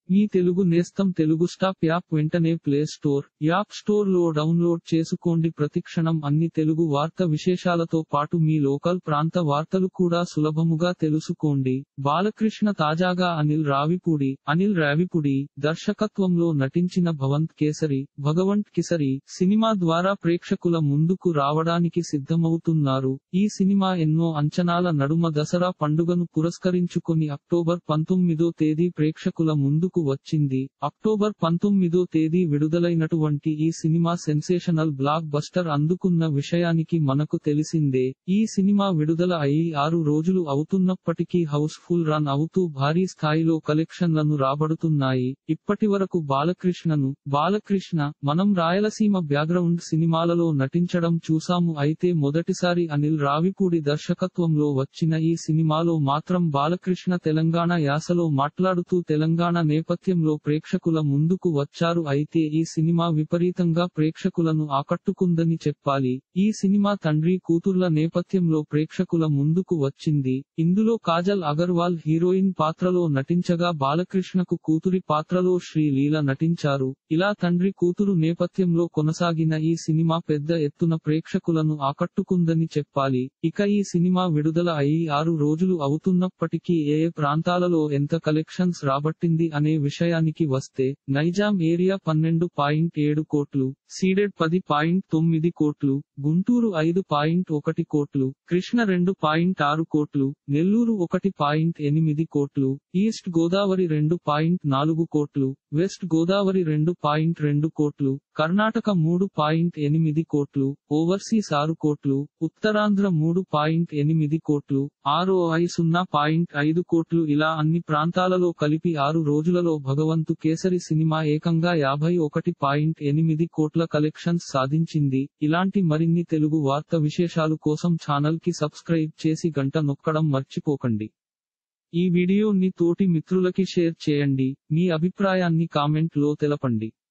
మీ తెలుగు నేస్తం Telugu stop app వెంటనే play store app store లో డౌన్లోడ్ చేసుకోండి ప్రతిక్షణం అన్ని తెలుగు వార్త విశేషాలతో పాటు మీ లోకల్ ప్రాంత వార్తలు కూడా సులభముగా తెలుసుకోండి బాలకృష్ణ తాజాగా అనిల్ రావిపూడి అనిల్ రావిపూడి దర్శకత్వంలో నటించిన భవంత్ కేసరి భగవంత్ కిసరి సినిమా ద్వారా ప్రేక్షకుల ముందుకు రావడానికి సిద్ధమవుతున్నారు ఈ సినిమా ఎన్నో అంచనాల నడుమ దసరా పండుగను పురస్కరించుకొని అక్టోబర్ పంతొమ్మిదో తేదీ ప్రేక్షకుల ముందుకు వచ్చింది అక్టోబర్ పంతొమ్మిదో తేదీ విడుదలైనటువంటి ఈ సినిమా సెన్సేషనల్ బ్లాక్ బస్టర్ అందుకున్న విషయానికి మనకు తెలిసిందే ఈ సినిమా విడుదల అయి ఆరు రోజులు అవుతున్నప్పటికీ హౌస్ ఫుల్ రన్ అవుతూ భారీ స్థాయిలో కలెక్షన్లను రాబడుతున్నాయి ఇప్పటి వరకు బాలకృష్ణను బాలకృష్ణ మనం రాయలసీమ బ్యాక్గ్రౌండ్ సినిమాలలో నటించడం చూసాము అయితే మొదటిసారి అనిల్ రావిపూడి దర్శకత్వంలో వచ్చిన ఈ సినిమాలో మాత్రం బాలకృష్ణ తెలంగాణ యాసలో మాట్లాడుతూ తెలంగాణ నేపథ్యంలో ప్రేక్షకుల ముందుకు వచ్చారు అయితే ఈ సినిమా విపరీతంగా ప్రేక్షకులను ఆకట్టుకుందని చెప్పాలి ఈ సినిమా తండ్రి కూతుర్ల నేపథ్యంలో ప్రేక్షకుల ముందుకు వచ్చింది ఇందులో కాజల్ అగర్వాల్ హీరోయిన్ పాత్రలో నటించగా బాలకృష్ణకు కూతురి పాత్రలో శ్రీలీల నటించారు ఇలా తండ్రి కూతురు నేపథ్యంలో కొనసాగిన ఈ సినిమా పెద్ద ఎత్తున ప్రేక్షకులను ఆకట్టుకుందని చెప్పాలి ఇక ఈ సినిమా విడుదల అయి ఆరు రోజులు అవుతున్నప్పటికీ ఏ ఏ ప్రాంతాలలో ఎంత కలెక్షన్స్ రాబట్టింది అనే విషయానికి వస్తే నైజాం ఏరియా పన్నెండు పాయింట్ ఏడు కోట్లు సీడెడ్ పది పాయింట్ తొమ్మిది కోట్లు గుంటూరు ఐదు పాయింట్ ఒకటి కోట్లు కృష్ణ రెండు పాయింట్ ఆరు కోట్లు నెల్లూరు ఒకటి పాయింట్ ఎనిమిది కోట్లు ఈస్ట్ గోదావరి రెండు పాయింట్ నాలుగు కోట్లు వెస్ట్ గోదావరి రెండు పాయింట్ రెండు కోట్లు కర్ణాటక మూడు పాయింట్ ఎనిమిది కోట్లు ఓవర్సీస్ ఆరు కోట్లు ఉత్తరాంధ్ర మూడు పాయింట్ ఎనిమిది కోట్లు ఆర్ఓఐ సున్నా పాయింట్ ఐదు కోట్లు ఇలా అన్ని ప్రాంతాలలో కలిపి ఆరు రోజులలో భగవంతు కేసరి సినిమా ఏకంగా యాభై ఒకటి పాయింట్ ఎనిమిది కోట్ల కలెక్షన్స్ సాధించింది ఇలాంటి మరిన్ని తెలుగు వార్త విశేషాలు కోసం ఛానల్ కి సబ్స్క్రైబ్ చేసి గంట నొక్కడం మర్చిపోకండి ఈ వీడియోని తోటి మిత్రులకి షేర్ చేయండి మీ అభిప్రాయాన్ని కామెంట్ లో తెలపండి